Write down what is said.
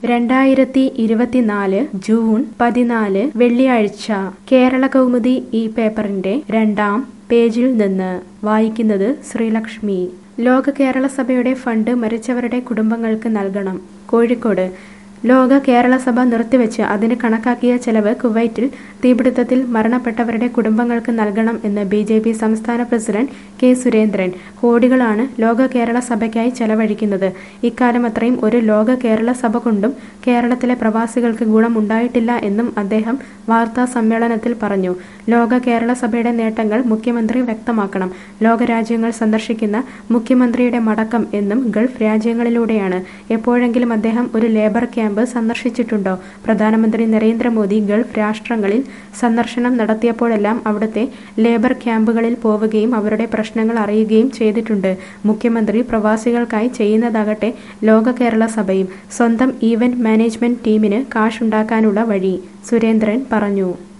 രണ്ടായിരത്തി ഇരുപത്തിനാല് ജൂൺ പതിനാല് വെള്ളിയാഴ്ച കേരള കൗമുദി ഈ പേപ്പറിന്റെ രണ്ടാം പേജിൽ നിന്ന് വായിക്കുന്നത് ശ്രീലക്ഷ്മി ലോക കേരള സഭയുടെ ഫണ്ട് മരിച്ചവരുടെ കുടുംബങ്ങൾക്ക് നൽകണം കോഴിക്കോട് ലോക കേരള സഭ നിർത്തിവെച്ച് അതിന് കണക്കാക്കിയ ചെലവ് കുവൈറ്റിൽ തീപിടുത്തത്തിൽ മരണപ്പെട്ടവരുടെ കുടുംബങ്ങൾക്ക് നൽകണം എന്ന് ബി ജെ പി സംസ്ഥാന പ്രസിഡന്റ് കെ സുരേന്ദ്രൻ കോടികളാണ് ലോക കേരള സഭയ്ക്കായി ചെലവഴിക്കുന്നത് ഇക്കാലം അത്രയും ഒരു ലോക കേരള സഭ കൊണ്ടും കേരളത്തിലെ പ്രവാസികൾക്ക് ഗുണമുണ്ടായിട്ടില്ല എന്നും അദ്ദേഹം വാർത്താ സമ്മേളനത്തിൽ പറഞ്ഞു ലോക കേരള സഭയുടെ നേട്ടങ്ങൾ മുഖ്യമന്ത്രി വ്യക്തമാക്കണം ലോകരാജ്യങ്ങൾ സന്ദർശിക്കുന്ന മുഖ്യമന്ത്രിയുടെ മടക്കം എന്നും ഗൾഫ് രാജ്യങ്ങളിലൂടെയാണ് എപ്പോഴെങ്കിലും അദ്ദേഹം ഒരു ലേബർ ക്യാമ്പ് സന്ദർശിച്ചിട്ടുണ്ടോ പ്രധാനമന്ത്രി നരേന്ദ്രമോദി ഗൾഫ് രാഷ്ട്രങ്ങളിൽ സന്ദർശനം നടത്തിയപ്പോഴെല്ലാം അവിടുത്തെ ലേബർ ക്യാമ്പുകളിൽ പോവുകയും അവരുടെ പ്രശ്നങ്ങൾ അറിയുകയും ചെയ്തിട്ടുണ്ട് മുഖ്യമന്ത്രി പ്രവാസികൾക്കായി ചെയ്യുന്നതാകട്ടെ ലോക കേരള സഭയും സ്വന്തം ഈവന്റ് മാനേജ്മെന്റ് ടീമിന് കാശുണ്ടാക്കാനുള്ള വഴി സുരേന്ദ്രൻ പറഞ്ഞു